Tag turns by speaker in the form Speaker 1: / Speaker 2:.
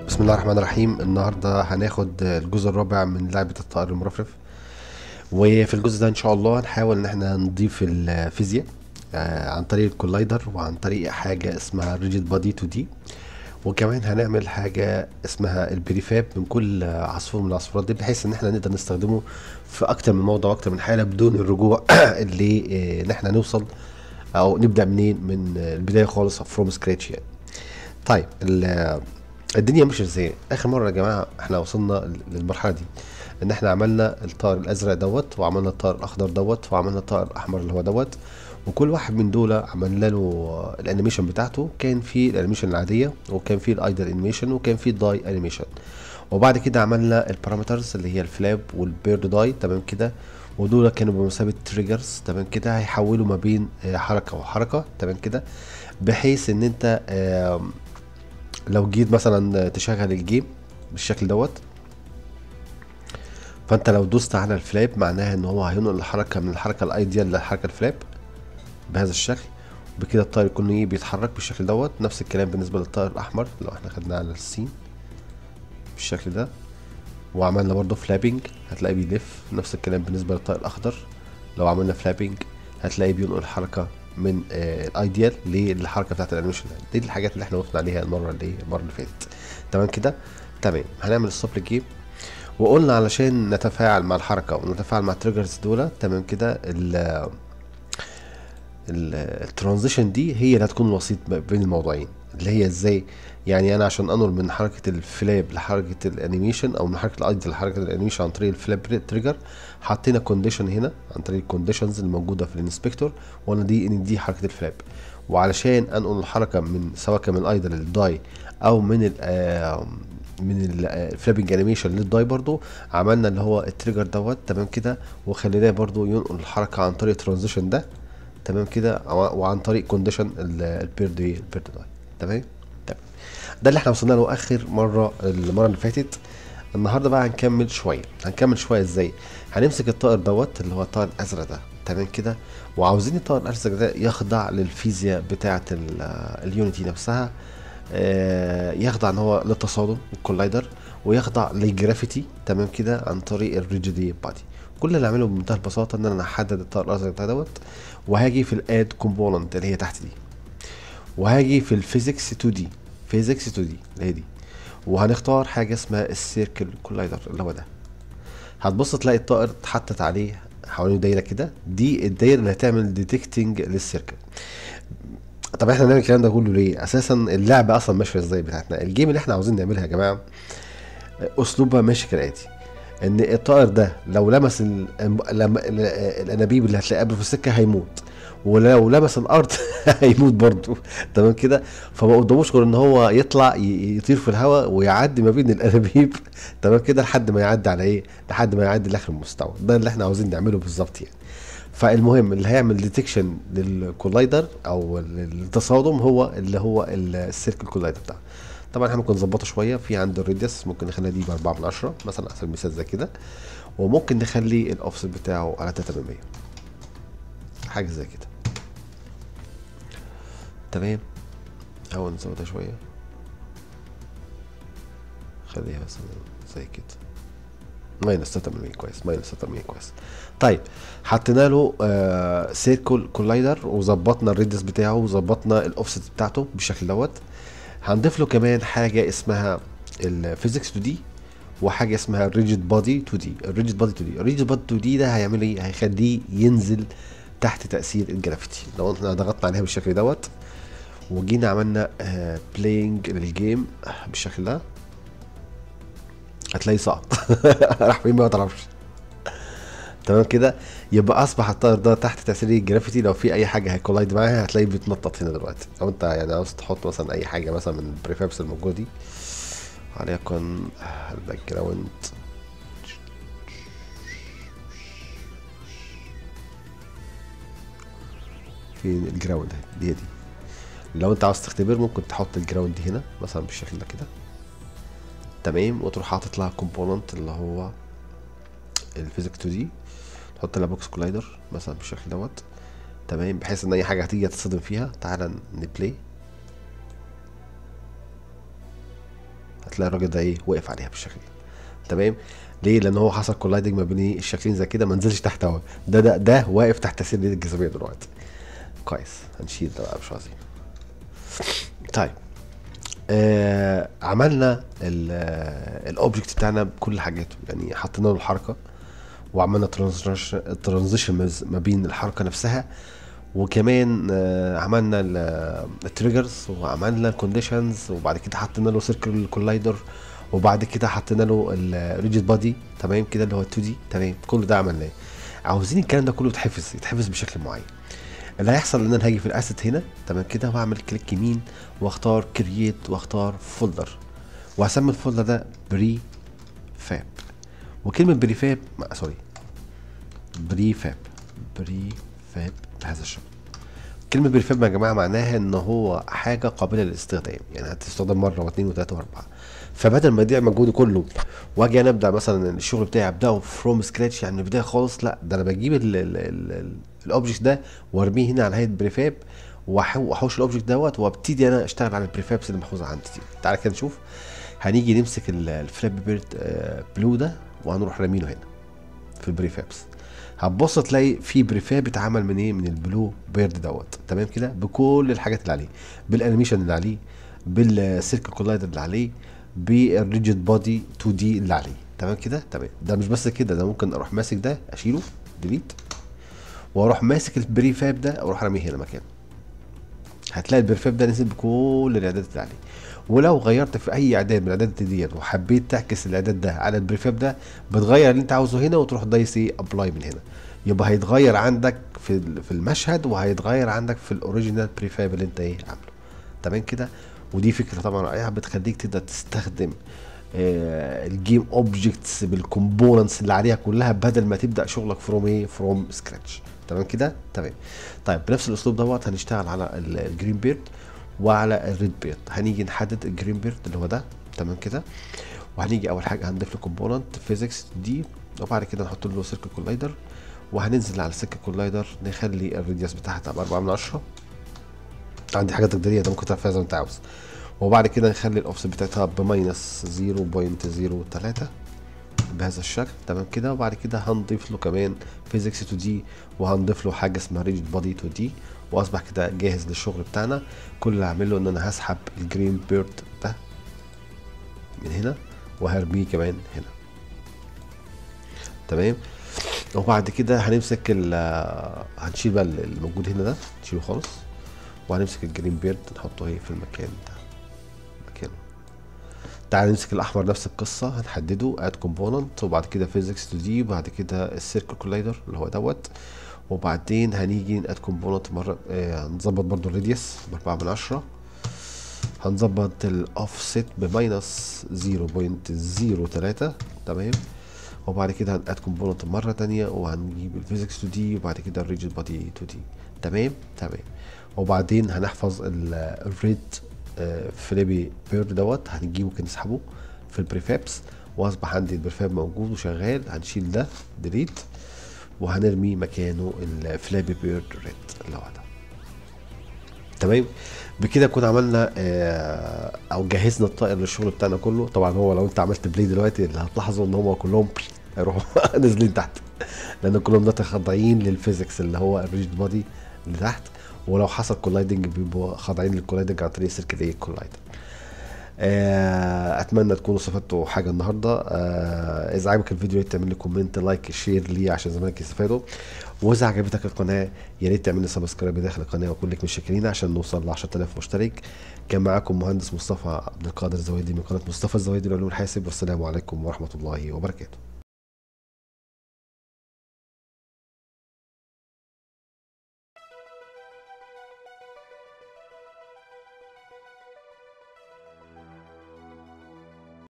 Speaker 1: بسم الله الرحمن الرحيم النهارده هناخد الجزء الرابع من لعبة الطائر المرفرف وفي الجزء ده ان شاء الله هنحاول ان احنا نضيف الفيزياء آه، عن طريق الكولايدر وعن طريق حاجة اسمها ريجيد بادي 2 دي وكمان هنعمل حاجة اسمها البريفاب من كل عصفور من العصفورات دي بحيث ان احنا نقدر نستخدمه في اكتر من موضع واكتر من حالة بدون الرجوع اللي آه، ان احنا نوصل او نبدأ منين من البداية خالص فروم سكراتش يعني طيب ال- الدنيا مش ازاي اخر مره يا جماعه احنا وصلنا للمرحله دي ان احنا عملنا الطائر الازرق دوت وعملنا الطائر الاخضر دوت وعملنا الطائر الاحمر اللي هو دوت وكل واحد من دول عملنا له الانيميشن بتاعته كان في الانيميشن العاديه وكان في الايدل انيميشن وكان في الداي انيميشن وبعد كده عملنا البارامترز اللي هي الفلاب والبيرد داي تمام كده ودول كانوا بمثابه تريجرز تمام كده هيحولوا ما بين آه، حركه وحركه تمام كده بحيث ان انت آم، لو جيت مثلا تشغل الجيم بالشكل دوت فانت لو دوست على الفلاب معناها ان هو هينقل الحركه من الحركه الايديال للحركه الفلاب بهذا الشكل بكده الطائر يكون ايه بيتحرك بالشكل دوت نفس الكلام بالنسبه للطائر الاحمر لو احنا خدناه على السين بالشكل ده وعملنا برضه فلابنج هتلاقيه بيلف نفس الكلام بالنسبه للطائر الاخضر لو عملنا فلابنج هتلاقيه بينقل الحركه من آه الايديال للحركه بتاعت الانيميشن دي الحاجات اللي احنا وقفنا عليها المره اللي المره اللي فاتت تمام كده تمام هنعمل ستوب للجيم وقلنا علشان نتفاعل مع الحركه ونتفاعل مع التريجرز دول تمام كده ال الترانزيشن دي هي اللي هتكون الوسيط ما بين الموضوعين اللي هي ازاي يعني انا عشان انقل من حركه الفلاب لحركه الانيميشن او من حركه الايدي لحركه الانيميشن عن طريق الفلاب تريجر حطينا كونديشن هنا عن طريق الكونديشنز الموجوده في الانسبكتور وانا دي ان دي حركه الفلاب وعلشان انقل الحركه من سواء كان من الايدل للداي او من ال آه، من الفلابنج انيميشن للداي برضو عملنا اللي هو التريجر دوت تمام كده وخليناه برضو ينقل الحركه عن طريق الترانزيشن ده تمام كده وع- وعن طريق كونديشن البيرد ايه البيرد داي تمام تمام ده اللي احنا وصلنا له اخر مره المره اللي فاتت النهارده بقى هنكمل شويه هنكمل شويه ازاي هنمسك الطائر دوت اللي هو الطائر الازرق ده تمام كده وعاوزين الطائر الازرق ده يخضع للفيزياء بتاعه ال- اليونيتي نفسها آه، يخضع ان هو للتصادم الكولايدر ويخضع للجرافيتي تمام كده عن طريق الريجيدي بادي كل اللي اعمله بمنتهى البساطه ان انا هحدد الطائر الازرق ده دوت وهاجي في الاد كومبوننت اللي هي تحت دي وهاجي في الفيزيكس 2 دي فيزيكس 2 دي اللي هي دي وهنختار حاجه اسمها السيركل كولايدر اللي هو ده هتبص تلاقي الطائر اتحطت عليه حوالين دايره كده دي الدايره اللي هتعمل ديتكتنج للسيركل طب احنا نعمل الكلام ده كله ليه اساسا اللعبه اصلا ماشيه ازاي بتاعتنا الجيم اللي احنا عاوزين نعملها يا جماعه اسلوبها ماشي كالاتي ان الطائر ده لو لمس ال- لم- ال- الانابيب اللي هتلاقيها قبله في السكه هيموت ولو لمس الارض هيموت برضه تمام كده فما قداموش غير ان هو يطلع ي- يطير في الهواء ويعدي ما بين الانابيب تمام كده لحد ما يعدي على ايه لحد ما يعدي لاخر المستوى ده اللي احنا عاوزين نعمله بالظبط يعني فالمهم اللي هيعمل ديتكشن للكولايدر او للتصادم هو اللي هو السيركل كولايدر بتاعه طبعا احنا ممكن نظبطه شويه في عنده الراديوس ممكن نخليها دي ب 4 من 10 مثلا على سبيل المثال زي كده وممكن نخلي الاوفست بتاعه على 3 من 100 حاجه زي كده تمام اول نزودها شويه خليها مثلا زي كده ماينس 3 من 100 كويس ماينس 3 من 100 كويس طيب حطينا له آه سيركل كولايدر وظبطنا الريدس بتاعه وظبطنا الاوفست بتاعته بالشكل دوت هنضيف له كمان حاجه اسمها الفيزيكس 2 دي وحاجه اسمها الريجيد بادي 2 دي الريجيد بادي 2 دي الريجيد بادي 2 دي ده هيعمل ايه هيخليه ينزل تحت تاثير الجرافيتي لو احنا ضغطنا عليها بالشكل دوت وجينا عملنا بلاينج للجيم بالشكل ده هتلاقيه سقط راح فين ما تعرفش تمام كده يبقى اصبح الطائر ده تحت تاثير الجرافيتي لو في اي حاجه هيكولايد معاها هتلاقيه بيتنطط هنا دلوقتي لو انت يعني عاوز تحط مثلا اي حاجه مثلا من البريفابس الموجوده دي وليكن الباك جراوند فين الجراوند اهي دي هي دي لو انت عاوز تختبر ممكن تحط الجراوند دي هنا مثلا بالشكل ده كده تمام وتروح حاطط لها كومبوننت اللي هو الفيزيك 2 دي تحط لها بوكس كولايدر مثلا بالشكل دوت تمام بحيث ان اي حاجه هتيجي تصطدم فيها تعالى نبلاي تلاقي الراجل ده ايه وقف عليها بالشكل ده تمام ليه لان هو حصل كولايدنج ما بين ايه الشكلين زي كده ما نزلش تحت هوا ده ده ده واقف تحت تاثير الجاذبيه دلوقتي كويس هنشيل ده بقى مش عايزين طيب آه عملنا الاوبجكت بتاعنا بكل حاجاته يعني حطينا له الحركه وعملنا ترانزيشن ما بين الحركه نفسها وكمان آه عملنا التريجرز وعملنا الكونديشنز وبعد كده حطينا له سيركل كولايدر وبعد كده حطينا له الريجيد بادي تمام كده اللي هو 2 دي تمام كل ده عملناه عاوزين الكلام ده كله يتحفظ يتحفظ بشكل معين اللي هيحصل ان انا هاجي في الاسيت هنا تمام كده واعمل كليك يمين واختار كرييت واختار فولدر وهسمي الفولدر ده بري فاب وكلمه بري فاب سوري بري فاب بري فاب بهذا الشكل كلمة بريفاب يا جماعة معناها ان هو حاجة قابلة للاستخدام يعني هتستخدم مرة واثنين وثلاثة واربعة فبدل ما يضيع مجهودي كله واجي انا ابدا مثلا الشغل بتاعي ابداه فروم سكراتش يعني من البداية خالص لا ده انا بجيب الاوبجكت ده وارميه هنا على هيئة بريفاب واحوش الاوبجكت دوت وابتدي انا اشتغل على البريفابس اللي محفوظة عندي دي تعالى كده نشوف هنيجي نمسك الفلاب بيرد بلو ده وهنروح رامينه هنا في البريفابس هتبص تلاقي في بريفاب اتعمل من ايه من البلو بيرد دوت تمام كده بكل الحاجات اللي عليه بالانيميشن اللي عليه بالسيركل كولايدر اللي عليه بالريجيد بودي 2 دي اللي عليه تمام كده تمام ده مش بس كده ده ممكن اروح ماسك ده اشيله ديليت واروح ماسك البريفاب ده واروح راميه هنا مكانه هتلاقي البريفاب ده نزل بكل الاعدادات اللي عليه ولو غيرت في اي اعداد من الاعدادات ديت وحبيت تعكس الاعداد ده على البريفاب ده بتغير اللي انت عاوزه هنا وتروح دايس ايه ابلاي من هنا يبقى هيتغير عندك في في المشهد وهيتغير عندك في الاوريجينال بريفاب اللي انت ايه عامله تمام كده ودي فكره طبعا رائعه بتخليك تقدر تستخدم آه الجيم اوبجكتس بالكومبوننتس اللي عليها كلها بدل ما تبدا شغلك فروم ايه فروم سكراتش تمام كده تمام طيب بنفس الاسلوب دوت هنشتغل على الجرين بيرد وعلى الريد بيرد هنيجي نحدد الجرين بيرد اللي هو ده تمام كده وهنيجي اول حاجه هنضيف له كومبوننت فيزيكس دي وبعد كده نحط له سيركل كولايدر وهننزل على السيركل كولايدر نخلي الراديوس بتاعها تبقى 4 من 10 عندي حاجه تقديريه ده ممكن تعرفها زي ما انت عاوز وبعد كده نخلي الاوفست بتاعتها بماينس 0.03 بهذا الشكل تمام كده وبعد كده هنضيف له كمان فيزيكس 2 دي وهنضيف له حاجه اسمها ريجيد بودي 2 دي واصبح كده جاهز للشغل بتاعنا كل اللي هعمله ان انا هسحب الجرين بيرد ده من هنا وهرميه كمان هنا تمام وبعد كده هنمسك ال هنشيل بقى الموجود هنا ده نشيله خالص وهنمسك الجرين بيرد نحطه ايه في المكان ده مكانه تعال نمسك الاحمر نفس القصه هنحدده اد كومبوننت وبعد كده فيزيكس 2 دي وبعد كده السيركل كولايدر اللي هو دوت وبعدين هنيجي اد كومبوننت مره آه هنظبط برضو الراديوس ب 4 من 10 هنظبط الاوفست بماينس 0.03 تمام وبعد كده هناد كومبوننت مره تانية وهنجيب الفيزيكس 2 دي وبعد كده الريجيد بودي 2 دي تمام تمام وبعدين هنحفظ الريد فليبي بيرد دوت هنجيبه كده نسحبه في البريفابس واصبح عندي البريفاب موجود وشغال هنشيل ده ديليت وهنرمي مكانه الفلابي بيرد ريد اللي هو ده تمام بكده كنا عملنا آه او جهزنا الطائر للشغل بتاعنا كله طبعا هو لو انت عملت بلاي دلوقتي اللي هتلاحظوا ان هم كلهم هيروحوا نازلين تحت لان كلهم دلوقتي خاضعين للفيزيكس اللي هو الريجد بودي اللي تحت ولو حصل كولايدنج بيبقوا خاضعين للكولايدنج عن طريق سيركل ايه كولايدر اتمنى تكونوا استفدتوا حاجه النهارده آه اذا عجبك الفيديو تعمل لي كومنت لايك شير ليه عشان زمانك يستفادوا واذا عجبتك القناه يا ريت تعمل لي سبسكرايب داخل القناه واكون لك متشكرين عشان نوصل ل 10000 مشترك كان معاكم مهندس مصطفى عبد القادر الزويدي من قناه مصطفى الزويدي لعلوم الحاسب والسلام عليكم ورحمه الله وبركاته